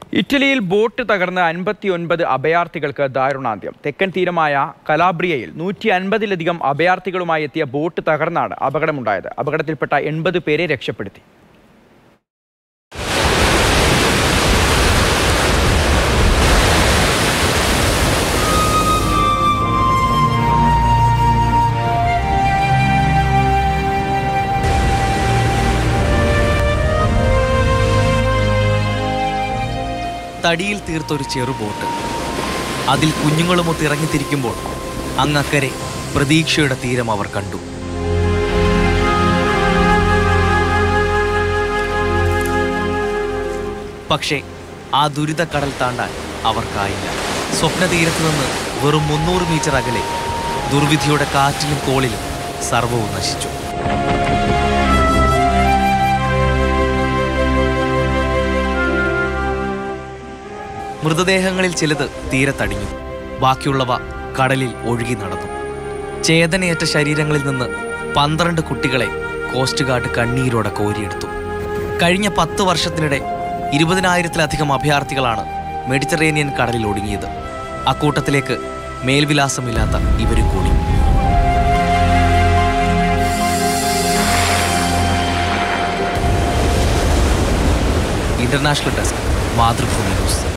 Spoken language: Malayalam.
ഇറ്റലിയിൽ ബോട്ട് തകർന്ന് അൻപത്തിയൊൻപത് അഭയാർത്ഥികൾക്ക് ദാരുണാന്ത്യം തെക്കൻ തീരമായ കലാബ്രിയയിൽ നൂറ്റി അൻപതിലധികം അഭയാർത്ഥികളുമായി എത്തിയ ബോട്ട് തകർന്നാണ് അപകടമുണ്ടായത് അപകടത്തിൽപ്പെട്ട എൺപത് പേരെ രക്ഷപ്പെടുത്തി തടിയിൽ തീർത്തൊരു ചെറുബോട്ട് അതിൽ കുഞ്ഞുങ്ങളുമൊത്ത് ഇറങ്ങിത്തിരിക്കുമ്പോൾ അങ്ങക്കരെ പ്രതീക്ഷയുടെ തീരം അവർ കണ്ടു പക്ഷേ ആ ദുരിതക്കടൽ താണ്ടാൻ അവർക്കായില്ല സ്വപ്നതീരത്ത് നിന്ന് വെറും മുന്നൂറ് മീറ്റർ അകലെ ദുർവിധിയുടെ കാറ്റിലും കോളിലും സർവവും നശിച്ചു മൃതദേഹങ്ങളിൽ ചിലത് തീരത്തടിഞ്ഞു ബാക്കിയുള്ളവ കടലിൽ ഒഴുകി നടന്നു ചേതനയേറ്റ ശരീരങ്ങളിൽ നിന്ന് പന്ത്രണ്ട് കുട്ടികളെ കോസ്റ്റ് ഗാർഡ് കണ്ണീരോടെ കോരിയെടുത്തു കഴിഞ്ഞ പത്ത് വർഷത്തിനിടെ ഇരുപതിനായിരത്തിലധികം അഭയാർത്ഥികളാണ് മെഡിറ്ററേനിയൻ കടലിൽ ഒടുങ്ങിയത് അക്കൂട്ടത്തിലേക്ക് മേൽവിലാസമില്ലാത്ത ഇവരും കൂടി ഇന്റർനാഷണൽ ഡെസ്ക് മാതൃഭൂമി ന്യൂസ്